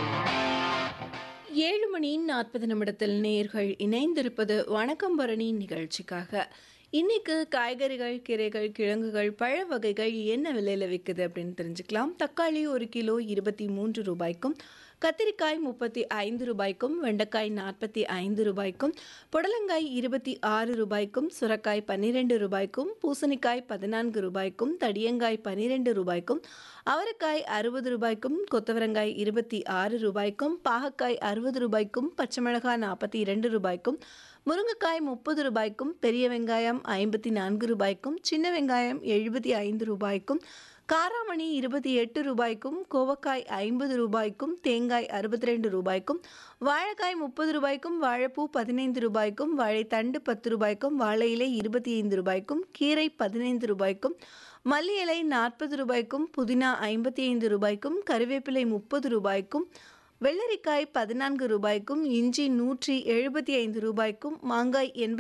ஏழு மணி நாற்பது நிமிடத்தில் நேர்கள் இணைந்திருப்பது வணக்கம் பரணி நிகழ்ச்சிக்காக இன்னைக்கு காய்கறிகள் கீரைகள் கிழங்குகள் பழ வகைகள் என்ன விலையில் விற்குது அப்படின்னு தெரிஞ்சுக்கலாம் தக்காளி ஒரு கிலோ இருபத்தி மூன்று ரூபாய்க்கும் கத்திரிக்காய் முப்பத்தி ஐந்து ரூபாய்க்கும் வெண்டைக்காய் நாற்பத்தி ஐந்து ரூபாய்க்கும் புடலங்காய் இருபத்தி ஆறு ரூபாய்க்கும் சுரக்காய் பன்னிரெண்டு ரூபாய்க்கும் பூசணிக்காய் பதினான்கு ரூபாய்க்கும் தடியங்காய் பன்னிரெண்டு ரூபாய்க்கும் அவரைக்காய் அறுபது ரூபாய்க்கும் கொத்தவரங்காய் இருபத்தி ஆறு ரூபாய்க்கும் பாகக்காய் அறுபது ரூபாய்க்கும் பச்சை மிளகாய் நாற்பத்தி இரண்டு ரூபாய்க்கும் முருங்கைக்காய் முப்பது ரூபாய்க்கும் பெரிய வெங்காயம் ஐம்பத்தி நான்கு ரூபாய்க்கும் சின்ன வெங்காயம் எழுபத்தி ஐந்து ரூபாய்க்கும் காராமணி இருபத்தி எட்டு ரூபாய்க்கும் கோவக்காய் ஐம்பது ரூபாய்க்கும் தேங்காய் அறுபத்தி ரெண்டு ரூபாய்க்கும் வாழைக்காய் முப்பது ரூபாய்க்கும் வாழைப்பூ பதினைந்து ரூபாய்க்கும் வாழைத்தண்டு பத்து ரூபாய்க்கும் வாழை இலை இருபத்தி ஐந்து ரூபாய்க்கும் கீரை பதினைந்து ரூபாய்க்கும் மல்லி இலை நாற்பது ரூபாய்க்கும் புதினா ஐம்பத்தி ஐந்து ரூபாய்க்கும் கருவேப்பிலை முப்பது ரூபாய்க்கும் வெள்ளரிக்காய் பதினான்கு ரூபாய்க்கும் இஞ்சி நூற்றி எழுபத்தி ஐந்து ரூபாய்க்கும் மாங்காய் எண்பத்தி